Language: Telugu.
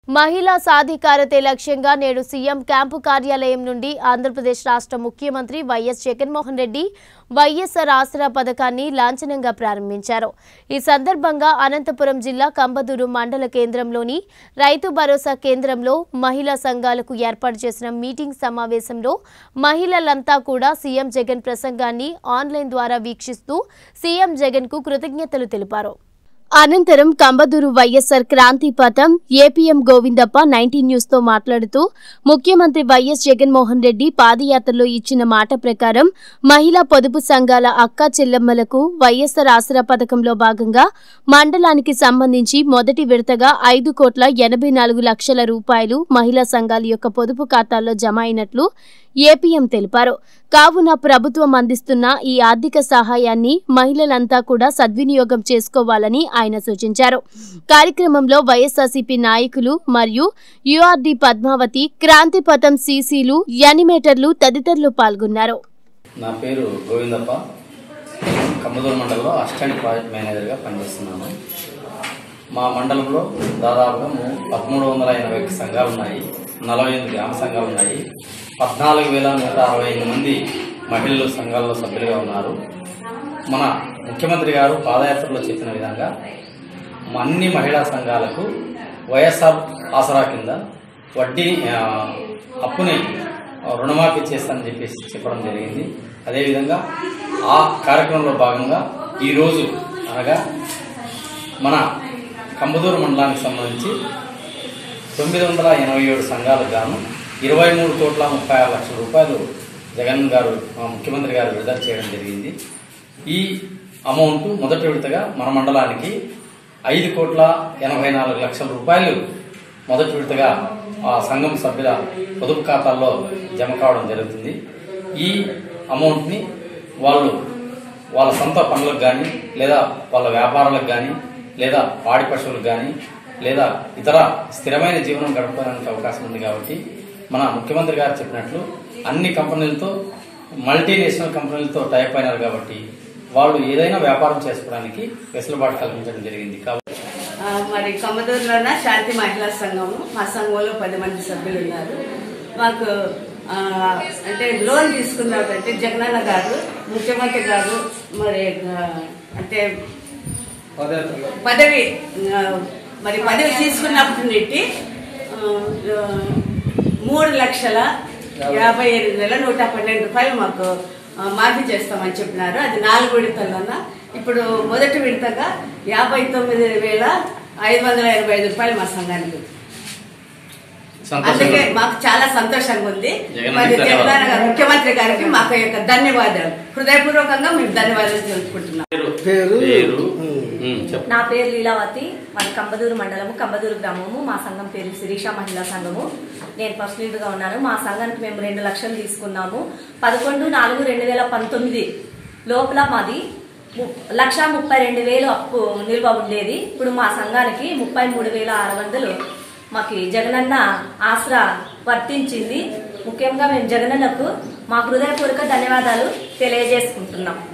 మహిళా సాధికారతే లక్ష్యంగా నేడు సీఎం క్యాంపు కార్యాలయం నుండి ఆంధ్రప్రదేశ్ రాష్ట్ర ముఖ్యమంత్రి వైఎస్ జగన్మోహన్ రెడ్డి వైఎస్ఆర్ ఆసరా పథకాన్ని లాంఛనంగా ప్రారంభించారు ఈ సందర్భంగా అనంతపురం జిల్లా కంబదూరు మండల కేంద్రంలోని రైతు భరోసా కేంద్రంలో మహిళా సంఘాలకు ఏర్పాటు చేసిన మీటింగ్ సమావేశంలో మహిళలంతా కూడా సీఎం జగన్ ప్రసంగాన్ని ఆన్లైన్ ద్వారా వీక్షిస్తూ సీఎం జగన్ కు కృతజ్ఞతలు తెలిపారు అనంతరం కంబదూరు వైఎస్ఆర్ క్రాంతి పథం ఏపీఎం గోవిందప్ప నైన్టీన్ న్యూస్ తో మాట్లాడుతూ ముఖ్యమంత్రి వైఎస్ జగన్మోహన్ రెడ్డి పాదయాత్రలో ఇచ్చిన మాట ప్రకారం మహిళా పొదుపు సంఘాల అక్క చెల్లెమ్మలకు వైఎస్ఆర్ ఆసరా పథకంలో భాగంగా మండలానికి సంబంధించి మొదటి విడతగా ఐదు కోట్ల ఎనభై నాలుగు లక్షల రూపాయలు మహిళా సంఘాల యొక్క పొదుపు ఖాతాల్లో జమ అయినట్లు ఏపీఎం తెలిపారు కావున ప్రభుత్వం అందిస్తున్న ఈ ఆర్థిక సహాయాన్ని మహిళలంతా కూడా సద్వినియోగం చేసుకోవాలని ఆయన సూచించారు కార్యక్రమంలో వైఎస్ఆర్సీపీ నాయకులు మరియు యుఆర్డి పద్మావతి క్రాంతి పథం సీసీలు యానిమేటర్లు తదితరులు పాల్గొన్నారు నా పేరు గోవిందప్ప కమ్మదూరు మండలంలో అసిస్టెంట్ ప్రాజెక్ట్ మేనేజర్గా పనిచేస్తున్నాను మా మండలంలో దాదాపుగా ము- పదమూడు వందల ఎనభై సంఘాలు ఉన్నాయి నలభై ఎనిమిది గ్రామ సంఘాలు ఉన్నాయి పద్నాలుగు వేల నూట అరవై ఐదు మంది మహిళలు సంఘాల్లో సభ్యులుగా ఉన్నారు మన ముఖ్యమంత్రి గారు పాదయాత్రలో చెప్పిన విధంగా అన్ని మహిళా సంఘాలకు వైఎస్ఆర్ ఆసరా కింద వడ్డీ ఆ, అప్పుని ఆ, రుణమాఫీ చేస్తానని చెప్పేసి చెప్పడం జరిగింది అదేవిధంగా ఆ కార్యక్రమంలో భాగంగా ఈరోజు అనగా మన కంబదూరు మండలానికి సంబంధించి తొమ్మిది వందల ఎనభై ఏడు సంఘాలకు గాను ఇరవై మూడు కోట్ల ముప్పై ఆరు లక్షల రూపాయలు జగన్ గారు మా ముఖ్యమంత్రి గారు విడుదల చేయడం జరిగింది ఈ అమౌంట్ మొదటి విడతగా మన మండలానికి ఐదు కోట్ల ఎనభై నాలుగు లక్షల రూపాయలు మొదటి విడతగా ఆ సంఘం సభ్యుల పొదుపు ఖాతాల్లో జమ కావడం జరుగుతుంది ఈ అమౌంట్ని వాళ్ళు వాళ్ళ సొంత పనులకు కానీ లేదా వాళ్ళ వ్యాపారాలకు కానీ లేదా పాడి పశువులకు కానీ లేదా ఇతర స్థిరమైన జీవనం గడపడానికి అవకాశం ఉంది కాబట్టి మన ముఖ్యమంత్రి గారు చెప్పినట్లు అన్ని కంపెనీలతో మల్టీనేషనల్ కంపెనీలతో టైప్ అయినారు కాబట్టి వాళ్ళు ఏదైనా వ్యాపారం చేసుకోవడానికి వెసులుబాటు కల్పించడం జరిగింది కాబట్టి ఆ, మరి కొమ్మదూరులోన శాంతి మహిళా సంఘము మా సంఘంలో పది మంది సభ్యులు ఉన్నారు మాకు ఆ, అంటే లోన్ తీసుకున్నారంటే జగనన్న గారు ముఖ్యమంత్రి గారు మరి ఆ, అంటే పదవి ఆ, మరి పదవి తీసుకున్నప్పటి నుండి ఆ, ఆ, మూడు లక్షల యాభై ఎనిమిది వేల నూట పన్నెండు రూపాయలు మాకు ఆ, మాఫీ చేస్తామని చెప్పినారు అది నాలుగు విడతల్లోన ఇప్పుడు మొదటి విడతగా యాభై తొమ్మిది వేల ఐదు వందల ఎనభై ఐదు రూపాయలు మా సంఘానికి అందుకే సంతోషంగా మాకు చాలా సంతోషంగా ఉంది జగన్ మరి గారికి జగన్ గారు ముఖ్యమంత్రి గారికి మాకు యొక్క ధన్యవాదాలు హృదయపూర్వకంగా మేము ధన్యవాదాలు తెలుపుకుంటున్నాం పేరు పేరు ఉమ్, చెప్పు నా పేరు లీలావతి మాది కంబదూరు మండలము కంబదూరు గ్రామము మా సంఘం పేరు శిరీష మహిళా సంఘము నేను ఫస్ట్ లీడర్గా ఉన్నాను మా సంఘానికి మేము రెండు లక్షలు తీసుకున్నాము పదకొండు నాలుగు రెండు వేల పంతొమ్మిది లోపల మాది ము- లక్ష ముప్పై రెండు వేలు అప్పు నిల్వ ఉండేది ఇప్పుడు మా సంఘానికి ముప్పై మూడు వేల ఆరు వందలు మాకు జగనన్న ఆసరా వర్తించింది ముఖ్యంగా మేము జగనన్నకు మా హృదయపూర్వక ధన్యవాదాలు తెలియజేసుకుంటున్నాం